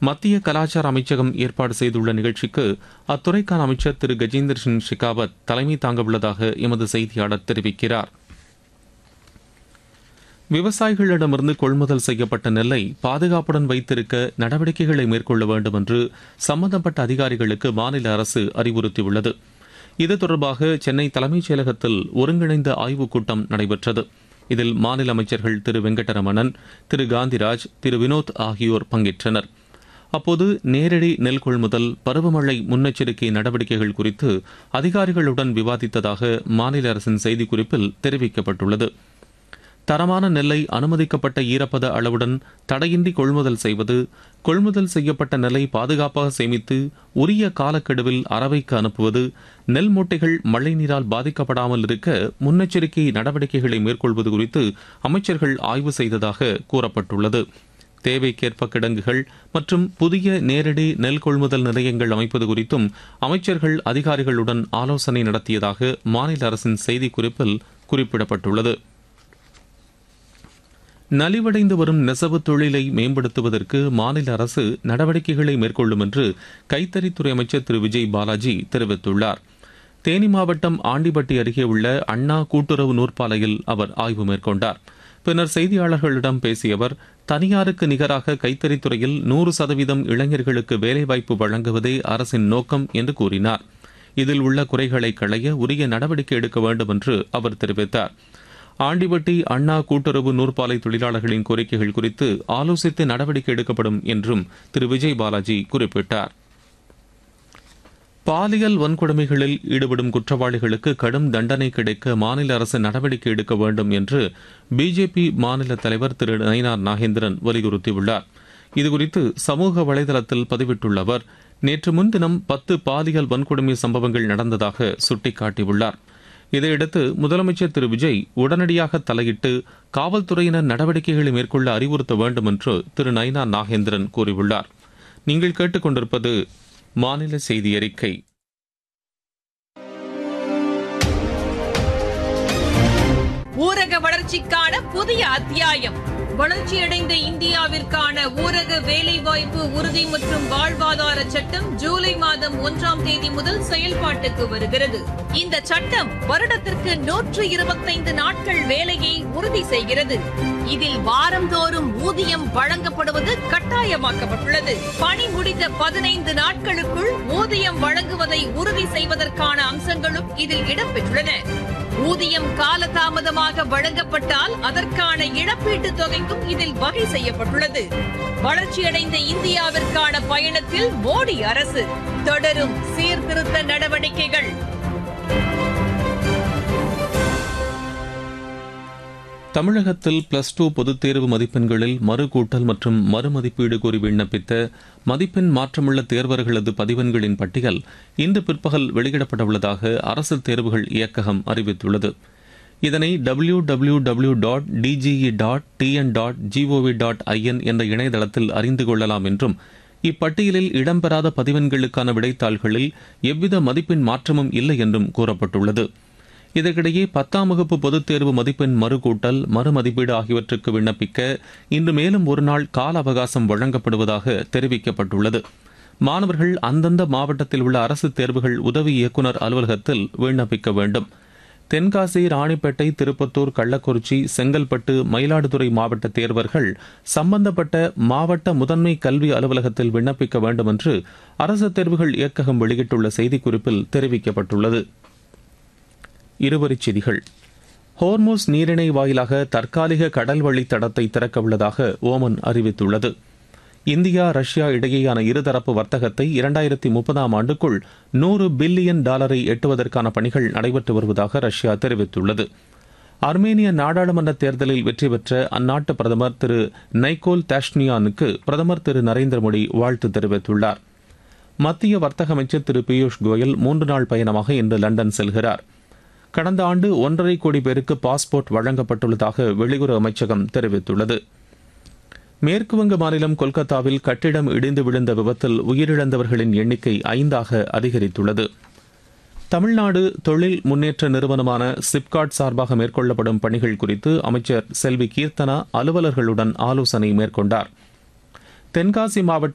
மத்திய கலாச்சார அமைச்சகம் ஏற்பாடு செய்துள்ள நிகழ்ச்சிக்கு அத்துறைக்கான அமைச்சர் திரு கஜேந்திர சிங் ஷெகாவத் தலைமை தாங்கவுள்ளதாக எமது செய்தியாளர் தெரிவிக்கிறார் விவசாயிகளிடமிருந்து கொள்முதல் செய்யப்பட்ட நெல்லை பாதுகாப்புடன் வைத்திருக்க நடவடிக்கைகளை மேற்கொள்ள வேண்டும் என்று சம்பந்தப்பட்ட அதிகாரிகளுக்கு மாநில அரசு அறிவுறுத்தியுள்ளது இது தொடர்பாக சென்னை தலைமைச் செயலகத்தில் ஒருங்கிணைந்த ஆய்வுக் கூட்டம் நடைபெற்றது இதில் மாநில அமைச்சர்கள் திரு வெங்கடரமணன் திரு காந்திராஜ் திரு வினோத் ஆகியோர் பங்கேற்றனர் அப்போது நேரடி நெல் கொள்முதல் பருவமழை முன்னெச்சரிக்கை நடவடிக்கைகள் குறித்து அதிகாரிகளுடன் விவாதித்ததாக மாநில அரசின் செய்திக்குறிப்பில் தெரிவிக்கப்பட்டுள்ளது தரமான நெல்லை அனுமதிக்கப்பட்ட ஈரப்பத அளவுடன் தடையின்றி கொள்முதல் செய்வது கொள்முதல் செய்யப்பட்ட நெல்லை பாதுகாப்பாக சேமித்து உரிய காலக்கெடுவில் அரவைக்கு அனுப்புவது நெல் மூட்டைகள் மழை நீரால் பாதிக்கப்படாமல் இருக்க முன்னெச்சரிக்கை நடவடிக்கைகளை மேற்கொள்வது குறித்து அமைச்சர்கள் ஆய்வு செய்ததாக கூறப்பட்டுள்ளது தேவைக்கேற்ப கிடங்குகள் மற்றும் புதிய நேரடி நெல் கொள்முதல் நிலையங்கள் அமைப்பது குறித்தும் அமைச்சர்கள் அதிகாரிகளுடன் ஆலோசனை நடத்தியதாக மாநில அரசின் செய்திக்குறிப்பில் குறிப்பிடப்பட்டுள்ளது நலிவடைந்து வரும் நெசவு தொழிலை மேம்படுத்துவதற்கு மாநில அரசு நடவடிக்கைகளை மேற்கொள்ளும் என்று கைத்தறித்துறை அமைச்சர் திரு விஜய் பாலாஜி தெரிவித்துள்ளார் தேனி மாவட்டம் ஆண்டிப்பட்டி அருகே உள்ள அண்ணா கூட்டுறவு நூற்பாலையில் அவர் ஆய்வு மேற்கொண்டார் பின்னர் செய்தியாளர்களிடம் பேசிய அவர் தனியாருக்கு நிகராக கைத்தறித்துறையில் நூறு சதவீதம் இளைஞர்களுக்கு வேலைவாய்ப்பு வழங்குவதே அரசின் நோக்கம் என்று கூறினார் இதில் உள்ள குறைகளை களைய உரிய நடவடிக்கை எடுக்க வேண்டும் என்று அவர் தெரிவித்தார் ஆண்டிப்பட்டி அண்ணா கூட்டுறவு நூற்பாலை தொழிலாளர்களின் கோரிக்கைகள் குறித்து ஆலோசித்து நடவடிக்கை எடுக்கப்படும் என்றும் திரு விஜய் பாலாஜி குறிப்பிட்டார் பாலியல் வன்கொடுமைகளில் ஈடுபடும் குற்றவாளிகளுக்கு கடும் தண்டனை கிடைக்க மாநில அரசு நடவடிக்கை எடுக்க வேண்டும் என்று பிஜேபி மாநில தலைவர் திரு நயினார் நாகேந்திரன் வலியுறுத்தியுள்ளார் இதுகுறித்து சமூக வலைதளத்தில் பதிவிட்டுள்ள அவர் நேற்று முன்தினம் பத்து பாலியல் வன்கொடுமை சம்பவங்கள் நடந்ததாக சுட்டிக்காட்டியுள்ளார் இதையடுத்து முதலமைச்சர் திரு விஜய் உடனடியாக தலையிட்டு காவல்துறையினர் நடவடிக்கைகளை மேற்கொள்ள அறிவுறுத்த வேண்டும் என்று திரு நயினா நாகேந்திரன் கூறியுள்ளார் நீங்கள் கேட்டுக்கொண்டிருப்பது மாநில செய்தி அறிக்கை ஊரக வளர்ச்சிக்கான புதிய அத்தியாயம் வளர்ச்சியடைந்த இந்தியாவிற்கான ஊரக வேலைவாய்ப்பு உறுதி மற்றும் வாழ்வாதார சட்டம் ஜூலை மாதம் ஒன்றாம் தேதி முதல் செயல்பாட்டுக்கு வருகிறது இந்த சட்டம் வருடத்திற்கு நூற்று இருபத்தைந்து நாட்கள் வேலையை உறுதி செய்கிறது இதில் வாரந்தோறும் ஊதியம் வழங்கப்படுவது கட்டாயமாக்கப்பட்டுள்ளது பணி முடிந்த பதினைந்து நாட்களுக்குள் ஊதியம் வழங்குவதை உறுதி செய்வதற்கான அம்சங்களும் இதில் இடம்பெற்றுள்ளன ஊதியம் காலதாமதமாக வழங்கப்பட்டால் அதற்கான இழப்பீட்டுத் தொகைக்கும் இதில் வகை செய்யப்பட்டுள்ளது வளர்ச்சியடைந்த இந்தியாவிற்கான பயணத்தில் மோடி அரசு தொடரும் சீர்திருத்த நடவடிக்கைகள் தமிழகத்தில் பிளஸ் டூ பொதுத் தேர்வு மதிப்பெண்களில் மறுகூட்டல் மற்றும் மறுமதிப்பீடு கோரி விண்ணப்பித்த மதிப்பெண் மாற்றமுள்ள தேர்வர்களது பதிவெண்களின் பட்டியல் இன்று பிற்பகல் வெளியிடப்படவுள்ளதாக அரசு தேர்வுகள் இயக்ககம் அறிவித்துள்ளது இதனை W W W dot DGE dot TN dot GOV dot IN என்ற இணையதளத்தில் அறிந்து கொள்ளலாம் என்றும் இப்பட்டியலில் இடம்பெறாத பதிவெண்களுக்கான விடைத்தாள்களில் எவ்வித மதிப்பெண் மாற்றமும் இல்லை என்றும் கூறப்பட்டுள்ளது இதற்கிடையே பத்தாம் வகுப்பு பொதுத் தேர்வு மதிப்பெண் மறுகூட்டல் மறுமதிப்பீடு ஆகியவற்றுக்கு விண்ணப்பிக்க இன்று மேலும் ஒரு நாள் கால அவகாசம் வழங்கப்படுவதாக தெரிவிக்கப்பட்டுள்ளது மாணவர்கள் அந்தந்த மாவட்டத்தில் உள்ள அரசு தேர்வுகள் உதவி இயக்குநர் அலுவலகத்தில் விண்ணப்பிக்க வேண்டும் தென்காசி ராணிப்பேட்டை திருப்பத்தூர் கள்ளக்குறிச்சி செங்கல்பட்டு மயிலாடுதுறை மாவட்ட தேர்வர்கள் சம்பந்தப்பட்ட மாவட்ட முதன்மை கல்வி அலுவலகத்தில் விண்ணப்பிக்க வேண்டும் என்று அரசு தேர்வுகள் இயக்ககம் வெளியிட்டுள்ள செய்திக்குறிப்பில் தெரிவிக்கப்பட்டுள்ளது இருவரிச் செய்திகள் ஹோர்மோஸ் நீரிணை வாயிலாக தற்காலிக கடல் வழி தடத்தை திறக்க உள்ளதாக ஓமன் அறிவித்துள்ளது இந்தியா ரஷ்யா இடையேயான இருதரப்பு வர்த்தகத்தை இரண்டாயிரத்தி முப்பதாம் ஆண்டுக்குள் நூறு பில்லியன் டாலரை எட்டுவதற்கான பணிகள் நடைபெற்று வருவதாக ரஷ்யா தெரிவித்துள்ளது அர்மேனிய நாடாளுமன்ற தேர்தலில் வெற்றி பெற்ற அந்நாட்டு பிரதமர் திரு நைகோல் தாஷ்னியானுக்கு பிரதமர் திரு நரேந்திர மோடி வாழ்த்து தெரிவித்துள்ளார் மத்திய வர்த்தக அமைச்சர் திரு பியூஷ் கோயல் மூன்று நாள் பயணமாக இன்று லண்டன் செல்கிறார் கடந்த ஆண்டு ஒன்றரை கோடி பேருக்கு பாஸ்போர்ட் வழங்கப்பட்டுள்ளதாக வெளியுறவு அமைச்சகம் தெரிவித்துள்ளது மேற்குவங்க மாநிலம் கொல்கத்தாவில் கட்டிடம் இடிந்து விழுந்த விபத்தில் உயிரிழந்தவர்களின் எண்ணிக்கை ஐந்தாக அதிகரித்துள்ளது தமிழ்நாடு தொழில் முன்னேற்ற நிறுவனமான சிப்காட் சார்பாக மேற்கொள்ளப்படும் பணிகள் குறித்து அமைச்சர் செல்வி கீர்த்தனா அலுவலர்களுடன் ஆலோசனை மேற்கொண்டார் தென்காசி மாவட்டம்